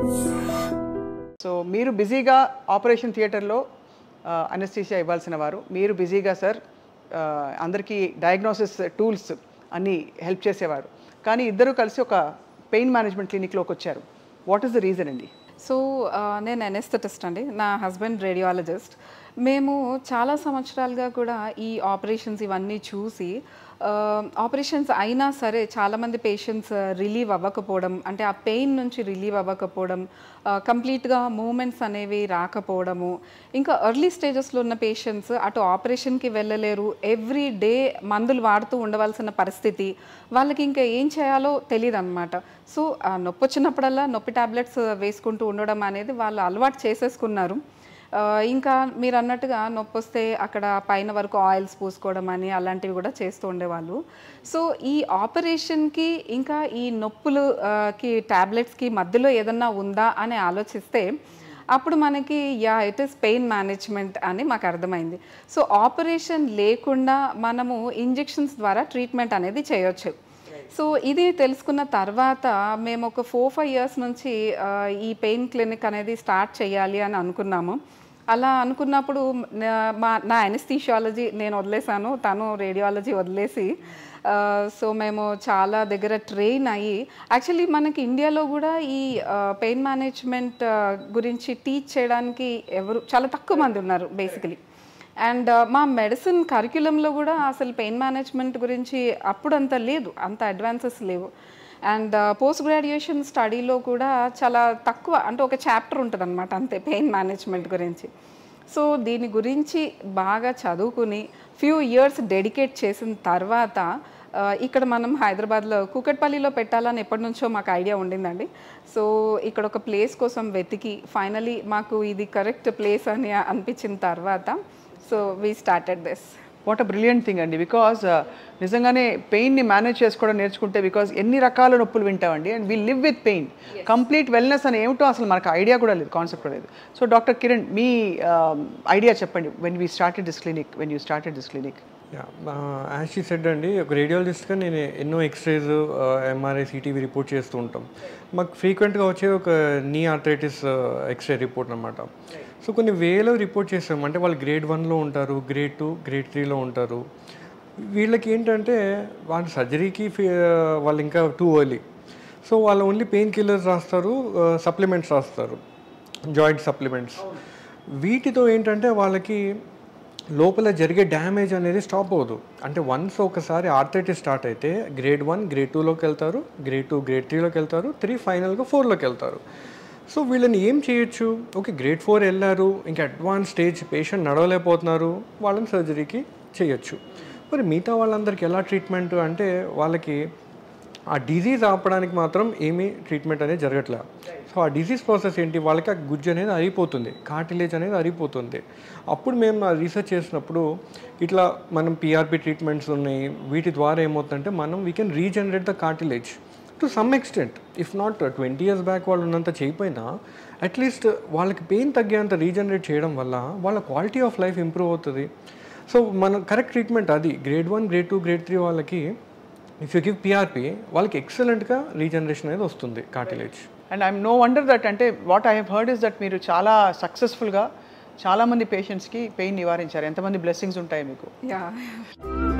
so మీరు బిజీగా operation థియేటర్లో అనస్థీషియా ఇవ్వాల్సిన వారు మీరు బిజీగా సార్ అందరికీ డయాగ్నోసిస్ టూల్స్ అన్నీ హెల్ప్ చేసేవారు కానీ ఇద్దరు కలిసి ఒక పెయిన్ మేనేజ్మెంట్ క్లినిక్లోకి వచ్చారు వాట్ ఈస్ ద రీజన్ అండి సో ఆ, నేను ఎనెస్థెటిస్ట్ అండి నా హస్బెండ్ రేడియాలజిస్ట్ మేము చాలా సంవత్సరాలుగా కూడా ఈ ఆపరేషన్స్ ఇవన్నీ చూసి ఆపరేషన్స్ అయినా సరే చాలామంది పేషెంట్స్ రిలీవ్ అవ్వకపోవడం అంటే ఆ పెయిన్ నుంచి రిలీవ్ అవ్వకపోవడం కంప్లీట్గా మూమెంట్స్ అనేవి రాకపోవడము ఇంకా ఎర్లీ స్టేజెస్లో ఉన్న పేషెంట్స్ అటు ఆపరేషన్కి వెళ్ళలేరు ఎవ్రీ డే మందులు వాడుతూ ఉండవలసిన పరిస్థితి వాళ్ళకి ఇంకా ఏం చేయాలో తెలియదు అనమాట సో ఆ నొప్పి వచ్చినప్పుడల్లా నొప్పి టాబ్లెట్స్ వేసుకుంటూ ఉండడం అనేది వాళ్ళు అలవాటు చేసేసుకున్నారు ఆ, ఇంకా మీరు అన్నట్టుగా నొప్పి వస్తే అక్కడ పైన వరకు ఆయిల్స్ పూసుకోవడం అని అలాంటివి కూడా చేస్తూ ఉండేవాళ్ళు సో ఈ ఆపరేషన్కి ఇంకా ఈ నొప్పులు ఆ, కి టాబ్లెట్స్కి మధ్యలో ఏదన్నా ఉందా అని ఆలోచిస్తే అప్పుడు మనకి yeah it is pain management అని మాకు అర్థమైంది సో ఆపరేషన్ లేకుండా మనము ఇంజెక్షన్స్ ద్వారా ట్రీట్మెంట్ అనేది చేయొచ్చు సో ఇది తెలుసుకున్న తర్వాత మేము ఒక ఫోర్ ఫైవ్ ఇయర్స్ నుంచి ఆ, ఈ పెయిన్ క్లినిక్ అనేది స్టార్ట్ చేయాలి అని అనుకున్నాము అలా అనుకున్నప్పుడు నా- మా నా ఎనస్థీషియాలజీ నేను వదిలేసాను తను రేడియాలజీ వదిలేసి ఆ, సో మేము చాలా దగ్గర ట్రైన్ అయ్యి యాక్చువల్లీ మనకి ఇండియాలో కూడా ఈ పెయిన్ మేనేజ్మెంట్ గురించి టీచ్ చేయడానికి ఎవరు చాలా తక్కువ మంది ఉన్నారు బేసికలీ అండ్ మా మెడిసిన్ కరిక్యులంలో కూడా అసలు పెయిన్ మేనేజ్మెంట్ గురించి అప్పుడు అంత లేదు అంత అడ్వాన్సెస్ లేవు అండ్ పోస్ట్ గ్రాడ్యుయేషన్ స్టడీలో కూడా చాలా తక్కువ అంటే ఒక చాప్టర్ ఉంటుంది అనమాట అంతే పెయిన్ మేనేజ్మెంట్ గురించి సో దీని గురించి బాగా చదువుకుని ఫ్యూ ఇయర్స్ డెడికేట్ చేసిన తర్వాత ఆ, ఇక్కడ మనం హైదరాబాద్లో కూకట్పల్లిలో పెట్టాలని ఎప్పటి నుంచో మాకు ఐడియా ఉండిందండి సో ఇక్కడ ఒక ప్లేస్ కోసం వెతికి ఫైనలీ మాకు ఇది కరెక్ట్ ప్లేస్ అని అనిపించిన తర్వాత so we started this what a brilliant thing అండి బికాజ్ నిజంగానే పెయిన్ని మేనేజ్ చేసుకోవడం నేర్చుకుంటే బికాజ్ ఎన్ని రకాల నొప్పులు వింటామండి and we live with pain complete wellness అని ఏమిటో అసలు మనకు ఐడియా కూడా లేదు కాన్సెప్ట్ కూడా లేదు సో డాక్టర్ కిరణ్ మీ ఐడియా చెప్పండి when we started this clinic when you started this clinic as she said అండి ఒక రేడియాలజిస్ట్గా నేను ఎన్నో ఎక్స్రేస్ ఎంఆర్ఐ సిటీవీ రిపోర్ట్ చేస్తూ ఉంటాం మాకు ఫ్రీక్వెంట్గా వచ్చే ఒక నీ ఆర్థరైటిస్ ఎక్స్రే రిపోర్ట్ అనమాట సో కొన్ని వేలో రిపోర్ట్ చేస్తాం అంటే వాళ్ళు గ్రేడ్ వన్లో ఉంటారు గ్రేడ్ టూ గ్రేడ్ త్రీలో ఉంటారు వీళ్ళకి ఏంటంటే వాళ్ళ సర్జరీకి వాళ్ళు ఇంకా టూ ఎర్లీ సో వాళ్ళు ఓన్లీ పెయిన్ కిల్లర్స్ రాస్తారు సప్లిమెంట్స్ రాస్తారు జాయింట్ సప్లిమెంట్స్ వీటితో ఏంటంటే వాళ్ళకి లోపల జరిగే డ్యామేజ్ అనేది స్టాప్ అవ్వదు అంటే వన్స్ ఒకసారి ఆర్థరైటిస్ స్టార్ట్ అయితే గ్రేడ్ వన్ గ్రేడ్ టూలోకి వెళ్తారు గ్రేడ్ టూ గ్రేడ్ త్రీలోకి వెళ్తారు త్రీ ఫైనల్గా ఫోర్లోకి వెళ్తారు సో వీళ్ళని ఏం చేయొచ్చు ఓకే గ్రేడ్ ఫోర్ వెళ్ళారు ఇంకా అడ్వాన్స్ స్టేజ్ పేషెంట్ నడవలేకపోతున్నారు వాళ్ళని సర్జరీకి చేయొచ్చు మరి మిగతా వాళ్ళందరికీ ఎలా ట్రీట్మెంట్ అంటే వాళ్ళకి ఆ డిజీజ్ ఆపడానికి మాత్రం ఏమీ ట్రీట్మెంట్ అనేది జరగట్లే సో ఆ డిజీజ్ ప్రాసెస్ ఏంటి వాళ్ళకి ఆ గుజ్జు అనేది అరిగిపోతుంది కార్టిలేజ్ అనేది అరిగిపోతుంది అప్పుడు మేము ఆ రీసెర్చ్ చేసినప్పుడు ఇట్లా మనం పిఆర్పి ట్రీట్మెంట్స్ ఉన్నాయి వీటి ద్వారా ఏమవుతుందంటే మనం we can regenerate the cartilage to some extent if not twenty years back వాళ్ళు ఉన్నంత చేయకపోయినా అట్లీస్ట్ వాళ్ళకి పెయిన్ తగ్గేంత రీజనరేట్ చేయడం వల్ల వాళ్ళ క్వాలిటీ ఆఫ్ లైఫ్ ఇంప్రూవ్ అవుతుంది సో మన కరెక్ట్ ట్రీట్మెంట్ అది grade one grade two grade three వాళ్ళకి ఇఫ్ యూ గివ్ పిఆర్పి వాళ్ళకి ఎక్సలెంట్గా రీజనరేషన్ అనేది వస్తుంది cartilage and I'm no wonder that అంటే what I have heard is that మీరు చాలా సక్సెస్ఫుల్గా చాలామంది పేషెంట్స్కి పెయిన్ నివారించారు ఎంతమంది బ్లెస్సింగ్స్ ఉంటాయి మీకు యా